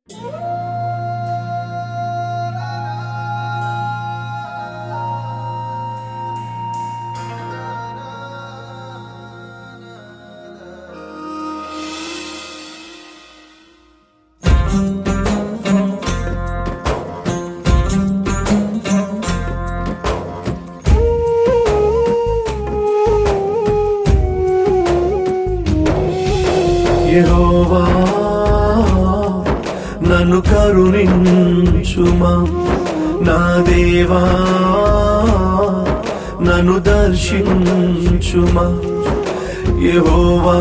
యెహోవా నన్ను కరుణించుమా నా దేవా నన్ను దర్శించుమా యెహోవా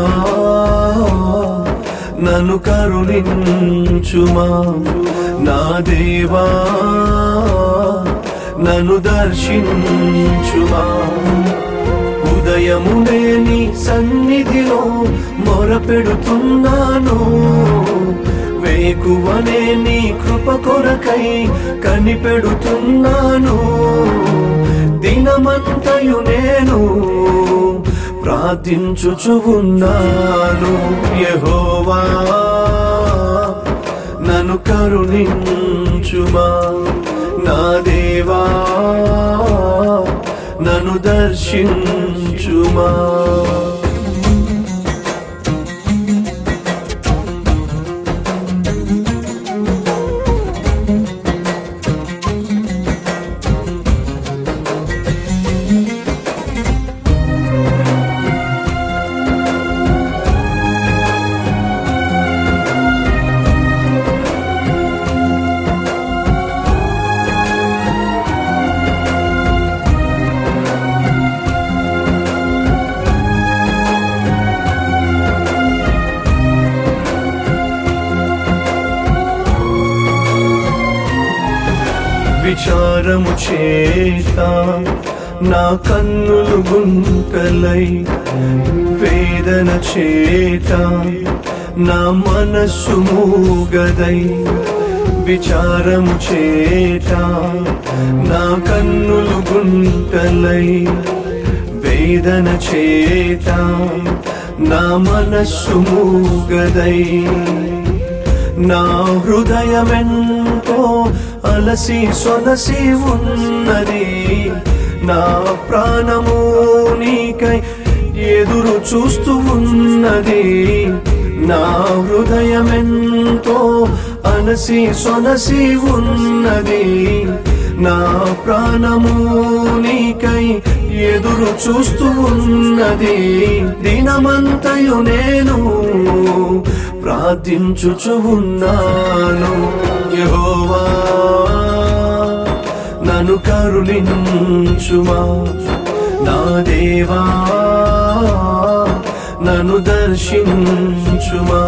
నన్ను కరుణించుమా నా దేవా నన్ను దర్శించుమా ఉదయమునే నీ సన్నిధిలో మొరపెడుతున్నాను వేకువనే నీ కృప కొరకై కనిపెడుతున్నాను దినమంతయు నేను ప్రార్థించుచు ఉన్నాను యెహోవా నన్ను కరుణించుమా నా దేవా నన్ను దర్శించుమా విచారము చేత నా కన్నులు గుంటలై వేదన చేత నా మనస్సు మూగదై విచారము చేత నా కన్నులు గుంటలై వేదన చేత నా మనస్సు మూగదై నా హృదయమెంతో అలసి సొలసి ఉన్నది నా ప్రాణము నీకై ఎదురు చూస్తూ ఉన్నది నా హృదయమెంతో అలసి సొలసి ఉన్నది నా ప్రాణము నీకై ఎదురు చూస్తూ ఉన్నది దినమంతయు నేను ప్రార్థించుచు ఉన్నాను యెహోవా నన్ను కరుణించుమా నా దేవా నన్ను దర్శించుమా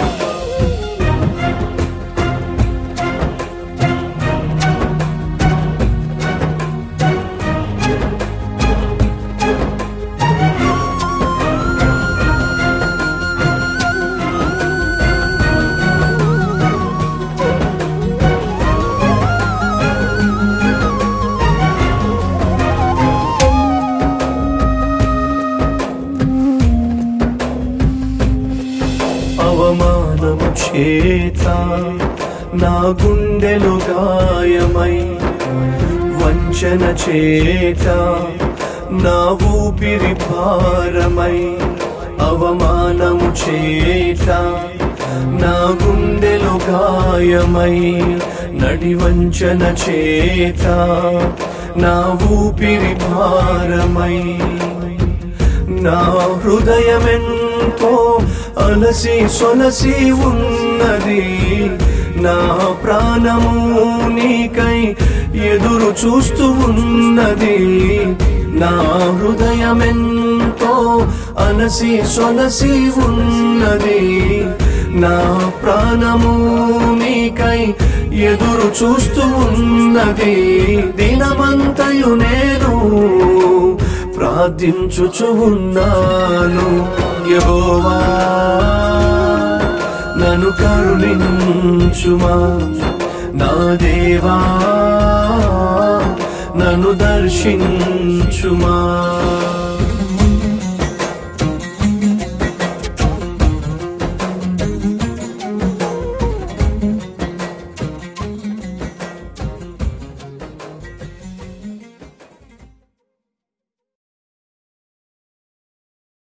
అవమానము చేత నా గుండెలు గాయమై వంచన చేత నా ఊపిరి భారమై అవమానము చేత నా గుండెలు గాయమై నడి వంచన చేత నా ఊపిరి భారమై నా హృదయమెంతో అలసి సొలసి ఉన్నది నా ప్రాణము నీకై ఎదురు చూస్తూ ఉన్నది నా హృదయమెంతో అలసి సొలసి ఉన్నది నా ప్రాణము నీకై ఎదురు చూస్తూ ఉన్నది దినమంతయు నేను ప్రార్థించుచు ఉన్నాను యెహోవా నన్ను కరుణించుమా నా దేవా నన్ను దర్శించుమా